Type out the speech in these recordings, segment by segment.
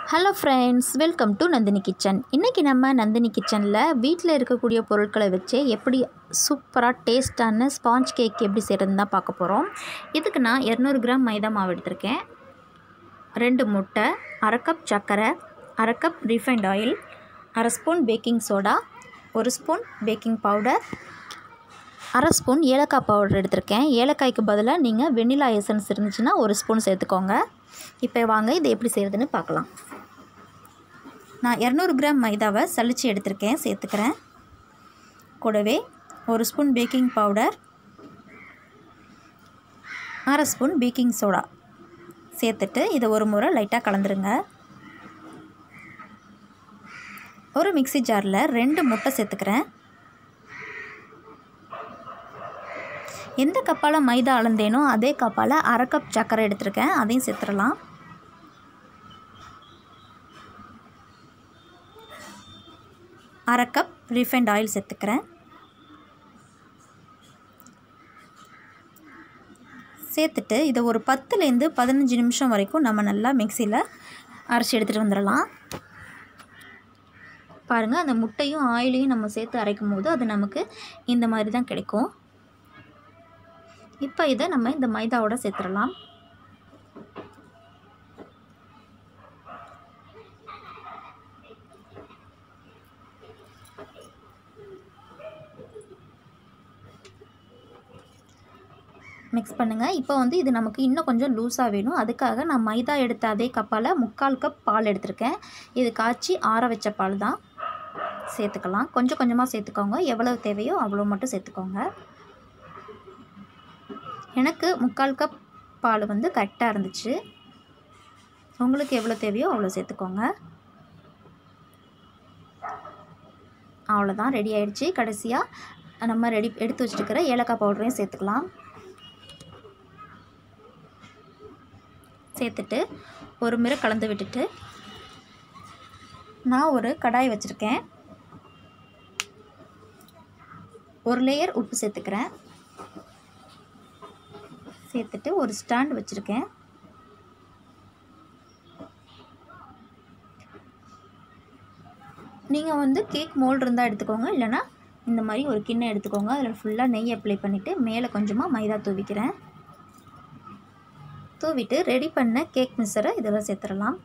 hello friends welcome to Nandini kitchen இன்றைக்கி நம்ம நந்தினி கிச்சனில் வீட்டில் இருக்கக்கூடிய பொருட்களை வச்சு எப்படி சூப்பராக டேஸ்டான ஸ்பாஞ்ச் கேக் எப்படி செய்கிறதுன்னு தான் பார்க்க போகிறோம் இதுக்கு நான் இரநூறு கிராம் மைதா மாவு எடுத்திருக்கேன் ரெண்டு முட்டை அரை கப் சர்க்கரை அரை கப் ரீஃபைண்ட் ஆயில் அரை ஸ்பூன் பேக்கிங் சோடா ஒரு ஸ்பூன் பேக்கிங் பவுடர் அரை ஸ்பூன் ஏலக்காய் பவுடர் எடுத்திருக்கேன் ஏலக்காய்க்கு பதிலாக நீங்கள் வெண்ணிலா எசன்ஸ் இருந்துச்சுன்னா ஒரு ஸ்பூன் சேர்த்துக்கோங்க இப்போ வாங்க இதை எப்படி செய்கிறதுன்னு பார்க்கலாம் நான் இரநூறு கிராம் மைதாவை சலிச்சு எடுத்திருக்கேன் சேர்த்துக்கிறேன் கூடவே ஒரு ஸ்பூன் பேக்கிங் பவுடர் அரை ஸ்பூன் பேக்கிங் சோடா சேர்த்துட்டு இதை ஒரு முறை லைட்டாக கலந்துருங்க ஒரு மிக்சி ஜாரில் ரெண்டு முட்டை சேர்த்துக்கிறேன் எந்த கப்பால் மைதா அளந்தேனோ அதே கப்பால் அரை கப் சர்க்கரை எடுத்திருக்கேன் அதையும் சேர்த்துடலாம் அரை கப் ரீஃபைண்ட் ஆயில் சேர்த்துக்கிறேன் சேர்த்துட்டு இதை ஒரு பத்துலேருந்து பதினஞ்சு நிமிஷம் வரைக்கும் நம்ம நல்லா மிக்சியில் அரைச்சி எடுத்துகிட்டு வந்துடலாம் பாருங்கள் அந்த முட்டையும் ஆயிலையும் நம்ம சேர்த்து அரைக்கும் போது அது நமக்கு இந்த மாதிரி தான் கிடைக்கும் இப்போ இதை நம்ம இந்த மைதாவோட சேர்த்துடலாம் மிக்ஸ் பண்ணுங்கள் இப்போ வந்து இது நமக்கு இன்னும் கொஞ்சம் லூஸாக வேணும் அதுக்காக நான் மைதா எடுத்த அதே கப்பால் முக்கால் கப் பால் எடுத்திருக்கேன் இது காய்ச்சி ஆற வச்ச பால் தான் சேர்த்துக்கலாம் கொஞ்சம் கொஞ்சமாக சேர்த்துக்கோங்க எவ்வளவு தேவையோ அவ்வளோ மட்டும் சேர்த்துக்கோங்க எனக்கு முக்கால் கப் பால் வந்து கரெக்டாக இருந்துச்சு உங்களுக்கு எவ்வளோ தேவையோ அவ்வளோ சேர்த்துக்கோங்க அவ்வளோதான் ரெடி ஆயிடுச்சு கடைசியாக நம்ம ரெடி எடுத்து வச்சுருக்கிற ஏலக்காய் பவுடரையும் சேர்த்துக்கலாம் சேர்த்துட்டு ஒரு முறை கலந்து விட்டுட்டு நான் ஒரு கடாய் வச்சுருக்கேன் ஒரு லேயர் உப்பு சேர்த்துக்கிறேன் சேர்த்துட்டு ஒரு ஸ்டாண்ட் வச்சுருக்கேன் நீங்கள் வந்து கேக் மோல்டு இருந்தால் எடுத்துக்கோங்க இல்லைனா இந்த மாதிரி ஒரு கிண்ணம் எடுத்துக்கோங்க அதில் ஃபுல்லாக நெய் அப்ளை பண்ணிவிட்டு மேலே கொஞ்சமாக மைதா தூவிக்கிறேன் தூவிட்டு ரெடி பண்ண கேக் மிக்சரை இதில் சேர்த்துடலாம்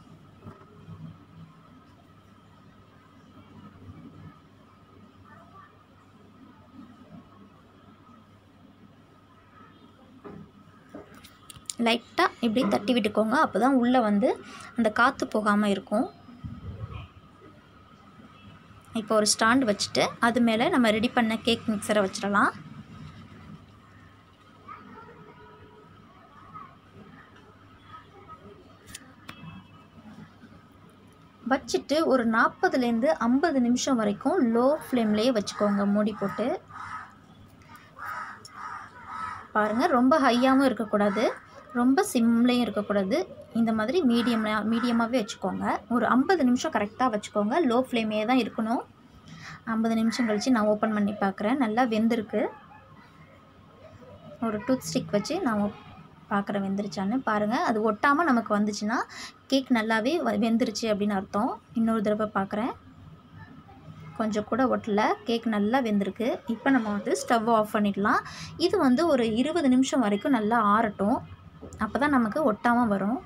லைட்டாக இப்படி தட்டி விட்டுக்கோங்க அப்போ தான் உள்ளே வந்து அந்த காற்று போகாமல் இருக்கும் இப்போ ஒரு ஸ்டாண்ட் வச்சுட்டு அது மேலே நம்ம ரெடி பண்ண கேக் மிக்சரை வச்சிடலாம் வச்சுட்டு ஒரு நாற்பதுலேருந்து ஐம்பது நிமிஷம் வரைக்கும் லோ ஃப்ளேம்லேயே வச்சுக்கோங்க மூடி போட்டு பாருங்கள் ரொம்ப ஹையாகவும் இருக்கக்கூடாது ரொம்ப சிம்லேயும் இருக்கக்கூடாது இந்த மாதிரி மீடியம் மீடியமாகவே வச்சுக்கோங்க ஒரு ஐம்பது நிமிஷம் கரெக்டாக வச்சுக்கோங்க லோ ஃப்ளேமே தான் இருக்கணும் ஐம்பது நிமிஷம் கழித்து நான் ஓப்பன் பண்ணி பார்க்குறேன் நல்லா வெந்திருக்கு ஒரு டூத் ஸ்டிக் வச்சு நான் பார்க்குறேன் வெந்துருச்சான்னு பாருங்கள் அது ஒட்டாமல் நமக்கு வந்துச்சுன்னா கேக் நல்லாவே வெந்துருச்சு அப்படின்னு அர்த்தம் இன்னொரு தடவை பார்க்குறேன் கொஞ்சம் கூட ஒட்டல கேக் நல்லா வெந்திருக்கு இப்போ நம்ம வந்து ஸ்டவ் ஆஃப் பண்ணிடலாம் இது வந்து ஒரு இருபது நிமிஷம் வரைக்கும் நல்லா ஆறட்டும் அப்போ தான் நமக்கு ஒட்டாமல் வரும்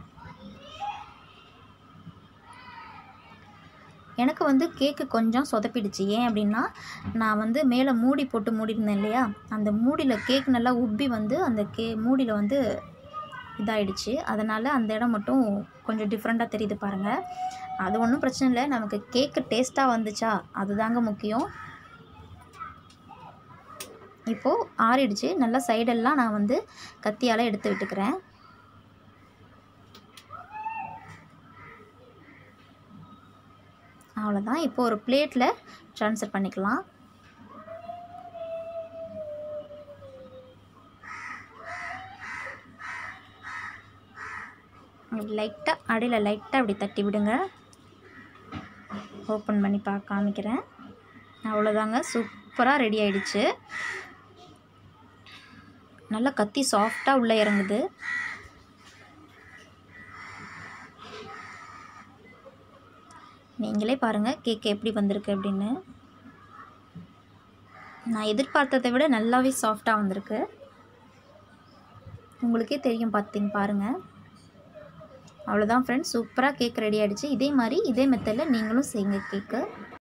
எனக்கு வந்து கேக்கு கொஞ்சம் சொதப்பிடுச்சு ஏன் அப்படின்னா நான் வந்து மேலே மூடி போட்டு மூடிருந்தேன் இல்லையா அந்த மூடியில் கேக் நல்லா உப்பி வந்து அந்த கே மூடியில் வந்து இதாயிடுச்சு அதனால் அந்த இடம் மட்டும் கொஞ்சம் டிஃப்ரெண்ட்டாக தெரியுது பாருங்கள் அது ஒன்றும் பிரச்சனை இல்லை நமக்கு கேக்கு டேஸ்ட்டாக வந்துச்சா அதுதாங்க முக்கியம் இப்போது ஆறிடுச்சு நல்லா சைடெல்லாம் நான் வந்து கத்தியால் எடுத்து விட்டுக்கிறேன் அவ்வளோதான் இப்போ ஒரு பிளேட்டில் ட்ரான்ஸ்ஃபர் பண்ணிக்கலாம் லைட்டாக அடியில் லைட்டாக அப்படி தட்டி விடுங்க ஓப்பன் பண்ணி பார்க்க காமிக்கிறேன் அவ்வளோதாங்க சூப்பராக ரெடி ஆயிடுச்சு நல்லா கத்தி சாஃப்டாக உள்ளே இறங்குது நீங்களே பாருங்கள் கேக் எப்படி வந்திருக்கு அப்படின்னு நான் எதிர்பார்த்ததை விட நல்லாவே சாஃப்டாக வந்திருக்கு உங்களுக்கே தெரியும் பார்த்தீங்க பாருங்கள் அவ்வளோதான் ஃப்ரெண்ட்ஸ் சூப்பராக கேக் ரெடி ஆகிடுச்சு இதே மாதிரி இதே மெத்தடில் நீங்களும் செய்யுங்க கேக்கு